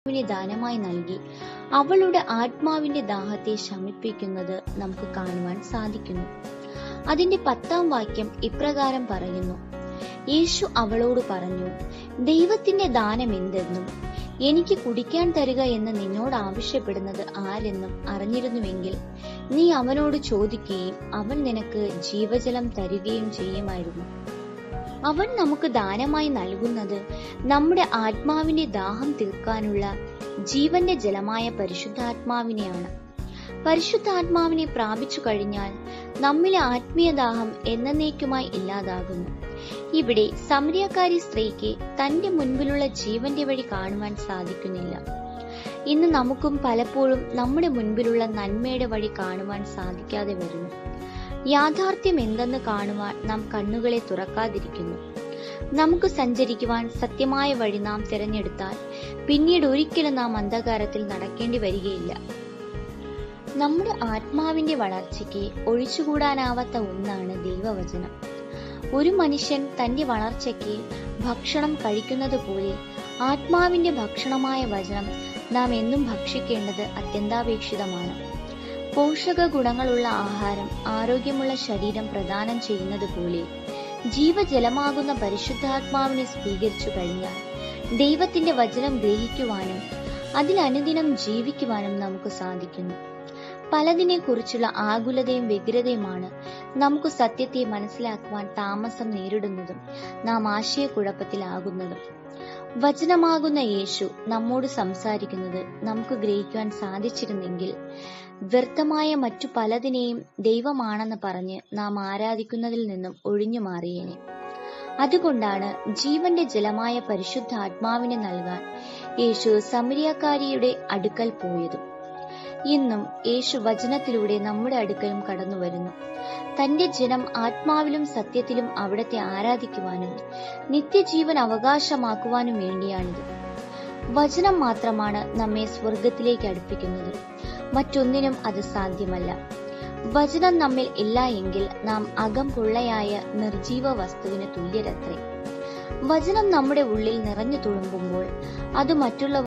ിനെ ദാനമായി നൽകി അവളുടെ ആത്മാവിന്റെ ദാഹത്തെ ശമിപ്പിക്കുന്നത് നമുക്ക് കാണുവാൻ സാധിക്കുന്നു അതിന്റെ പത്താം വാക്യം ഇപ്രകാരം പറയുന്നു യേശു അവളോട് പറഞ്ഞു ദൈവത്തിന്റെ ദാനം എന്തെന്നും എനിക്ക് കുടിക്കാൻ തരിക എന്ന് നിന്നോട് ആവശ്യപ്പെടുന്നത് ആരെന്നും അറിഞ്ഞിരുന്നുവെങ്കിൽ നീ അവനോട് ചോദിക്കുകയും അവൻ നിനക്ക് ജീവജലം തരികയും ചെയ്യുമായിരുന്നു അവൻ നമുക്ക് ദാനമായി നൽകുന്നത് നമ്മുടെ ആത്മാവിന്റെ ദാഹം തീർക്കാനുള്ള ജീവന്റെ ജലമായ പരിശുദ്ധാത്മാവിനെയാണ് പരിശുദ്ധാത്മാവിനെ പ്രാപിച്ചു കഴിഞ്ഞാൽ നമ്മിലെ ആത്മീയദാഹം എന്നേക്കുമായി ഇല്ലാതാകുന്നു ഇവിടെ സമരിയക്കാരി സ്ത്രീക്ക് തന്റെ മുൻപിലുള്ള ജീവന്റെ വഴി കാണുവാൻ സാധിക്കുന്നില്ല ഇന്ന് നമുക്കും പലപ്പോഴും നമ്മുടെ മുൻപിലുള്ള നന്മയുടെ വഴി കാണുവാൻ സാധിക്കാതെ വരുന്നു യാഥാർത്ഥ്യം എന്തെന്ന് കാണുവാൻ നാം കണ്ണുകളെ തുറക്കാതിരിക്കുന്നു നമുക്ക് സഞ്ചരിക്കുവാൻ സത്യമായ വഴി നാം തിരഞ്ഞെടുത്താൽ പിന്നീട് ഒരിക്കലും നാം അന്ധകാരത്തിൽ നടക്കേണ്ടി വരികയില്ല നമ്മുടെ ആത്മാവിന്റെ വളർച്ചയ്ക്ക് ഒഴിച്ചുകൂടാനാവാത്ത ഒന്നാണ് ദൈവവചനം ഒരു മനുഷ്യൻ തന്റെ വളർച്ചയ്ക്ക് ഭക്ഷണം കഴിക്കുന്നത് പോലെ ആത്മാവിന്റെ ഭക്ഷണമായ വചനം നാം എന്നും ഭക്ഷിക്കേണ്ടത് അത്യന്താപേക്ഷിതമാണ് പോഷക ഗുണങ്ങളുള്ള ആഹാരം ആരോഗ്യമുള്ള ശരീരം പ്രദാനം ചെയ്യുന്നത് പോലെ ജീവജലമാകുന്ന പരിശുദ്ധാത്മാവിനെ സ്വീകരിച്ചു കഴിഞ്ഞാൽ ദൈവത്തിന്റെ വചനം ഗ്രഹിക്കുവാനും അതിൽ അനുദിനം ജീവിക്കുവാനും നമുക്ക് സാധിക്കുന്നു പലതിനെ കുറിച്ചുള്ള ആകുലതയും വ്യഗ്രതയുമാണ് നമുക്ക് സത്യത്തെ മനസ്സിലാക്കുവാൻ താമസം നേരിടുന്നതും നാം ആശയക്കുഴപ്പത്തിലാകുന്നതും വചനമാകുന്ന യേശു നമ്മോട് സംസാരിക്കുന്നത് നമുക്ക് ഗ്രഹിക്കുവാൻ സാധിച്ചിരുന്നെങ്കിൽ വ്യർത്ഥമായ മറ്റു പലതിനെയും ദൈവമാണെന്ന് പറഞ്ഞ് നാം ആരാധിക്കുന്നതിൽ നിന്നും ഒഴിഞ്ഞു മാറിയേനെ അതുകൊണ്ടാണ് ജീവന്റെ ജലമായ പരിശുദ്ധ ആത്മാവിനെ നൽകാൻ യേശു സമരിയക്കാരിയുടെ അടുക്കൽ പോയതും ഇന്നും യേശു വചനത്തിലൂടെ നമ്മുടെ അടുക്കലും കടന്നു വരുന്നു തന്റെ ജനം ആത്മാവിലും സത്യത്തിലും അവിടത്തെ ആരാധിക്കുവാനും നിത്യജീവൻ അവകാശമാക്കുവാനും വേണ്ടിയാണിത് വചനം മാത്രമാണ് നമ്മെ സ്വർഗത്തിലേക്ക് അടുപ്പിക്കുന്നത് മറ്റൊന്നിനും അത് സാധ്യമല്ല വചനം നമ്മിൽ ഇല്ല എങ്കിൽ നാം അകം പൊള്ളയായ നിർജീവ വസ്തുവിന് തുല്യരത്രേ വചനം നമ്മുടെ ഉള്ളിൽ നിറഞ്ഞു തുളുമ്പുമ്പോൾ അത് മറ്റുള്ള